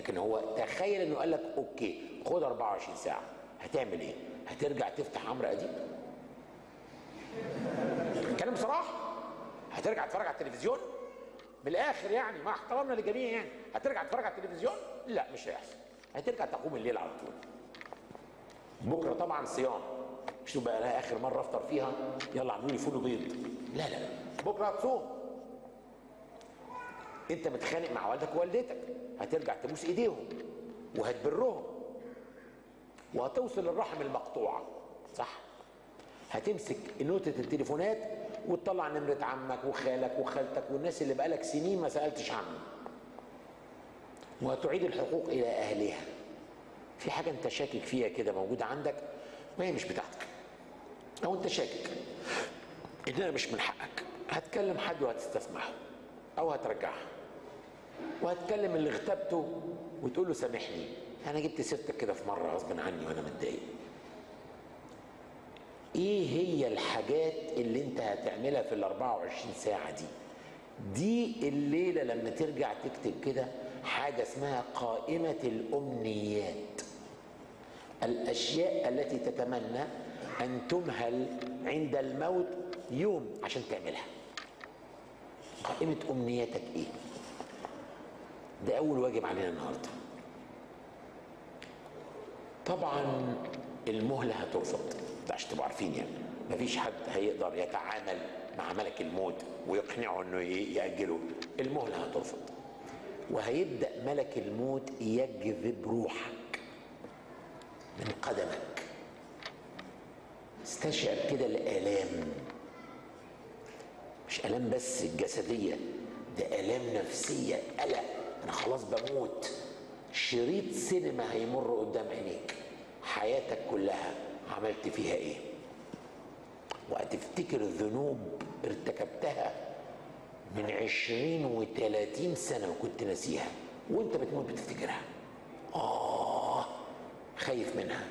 لكن هو تخيل انه قال لك اوكي خد 24 ساعه هتعمل ايه هترجع تفتح عمرو اديب كلام بصراحه هترجع تتفرج على التلفزيون من الاخر يعني مع احترامنا للجميع يعني هترجع تتفرج على التلفزيون لا مش هيحصل هترجع تقوم الليل على طول بكره طبعا صيام مش تبقى انا اخر مره افطر فيها يلا اعملوا لي فول وبيض لا لا لا بكره هتصوم انت متخانق مع والدك ووالدتك هترجع تبوس ايديهم وهتبرهم وهتوصل الرحم المقطوعه صح هتمسك نوتة التليفونات وتطلع نمرة عمك وخالك وخالتك والناس اللي بقالك سنين ما سألتش عنهم وهتعيد الحقوق إلى أهلها في حاجة أنت شاكك فيها كده موجودة عندك ما هي مش بتاعتك أو أنت شاكك إنها مش من حقك هتكلم حد وهتستسمحه أو هترجعها وهتكلم اللي اغتبته وتقول له سامحني أنا جبت سيرتك كده في مرة غصب عني وأنا متضايق ايه هي الحاجات اللي انت هتعملها في ال 24 ساعة دي دي الليلة لما ترجع تكتب كده حاجة اسمها قائمة الأمنيات الأشياء التي تتمنى أن تمهل عند الموت يوم عشان تعملها قائمة أمنياتك إيه ده أول واجب علينا النهاردة طبعا المهلة هترفض ده عشان تبقوا عارفين يعني مفيش حد هيقدر يتعامل مع ملك الموت ويقنعه انه يأجله المهلة هترفض وهيبدأ ملك الموت يجذب روحك من قدمك استشعر كده الآلام مش آلام بس الجسدية ده آلام نفسية قلق أنا خلاص بموت شريط سينما هيمر قدام عينيك حياتك كلها عملت فيها ايه وهتفتكر ذنوب ارتكبتها من عشرين وثلاثين سنة وكنت ناسيها وانت بتموت بتفتكرها آه خايف منها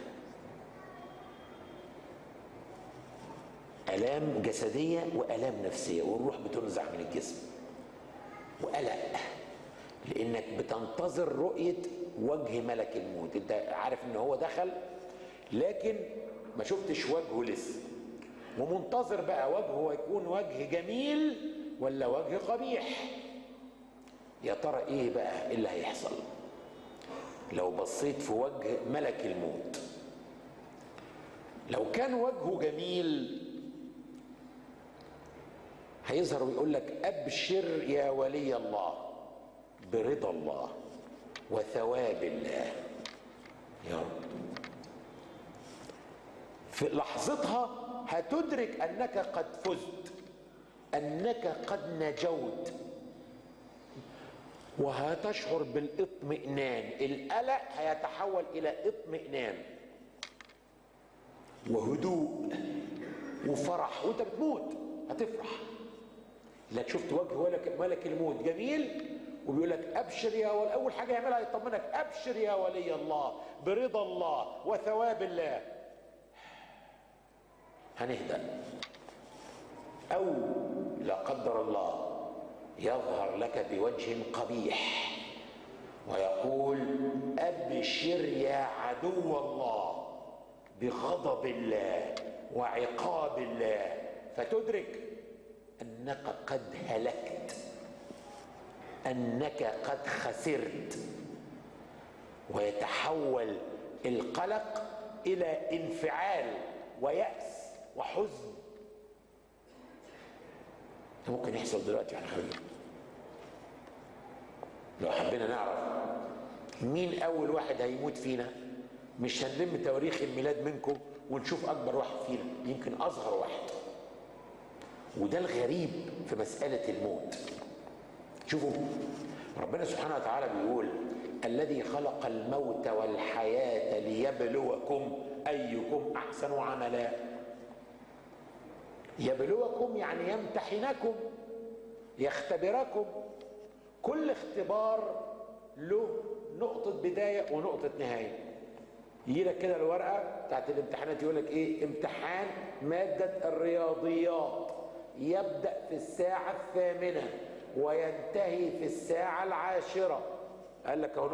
آلام جسدية وآلام نفسية والروح بتنزع من الجسم وقلق لأنك بتنتظر رؤية وجه ملك الموت انت عارف ان هو دخل لكن ما شفتش وجهه لسه ومنتظر بقى وجهه يكون وجه جميل ولا وجه قبيح يا ترى ايه بقى اللي هيحصل لو بصيت في وجه ملك الموت لو كان وجهه جميل هيظهر ويقول لك ابشر يا ولي الله برضا الله وثواب الله يا رب في لحظتها هتدرك انك قد فزت انك قد نجوت وهتشعر بالاطمئنان القلق هيتحول الى اطمئنان وهدوء وفرح وانت بتموت هتفرح لك شفت وجه ملك ملك الموت جميل وبيقول لك ابشر يا ولي اول حاجه يعملها يطمنك ابشر يا ولي الله برضا الله وثواب الله هنهدأ أو لا قدر الله يظهر لك بوجه قبيح ويقول أبشر يا عدو الله بغضب الله وعقاب الله فتدرك أنك قد هلكت أنك قد خسرت ويتحول القلق إلى انفعال ويأس وحزن ده ممكن يحصل دلوقتي على خير لو حبينا نعرف مين اول واحد هيموت فينا مش هنلم تواريخ الميلاد منكم ونشوف اكبر واحد فينا يمكن اصغر واحد وده الغريب في مسألة الموت شوفوا ربنا سبحانه وتعالى بيقول الذي خلق الموت والحياة ليبلوكم أيكم أحسن عملا يبلوكم يعني يمتحنكم يختبركم كل اختبار له نقطة بداية ونقطة نهاية يجي لك كده الورقة بتاعت الامتحانات يقول لك ايه امتحان مادة الرياضيات يبدأ في الساعة الثامنة وينتهي في الساعة العاشرة قال لك اهو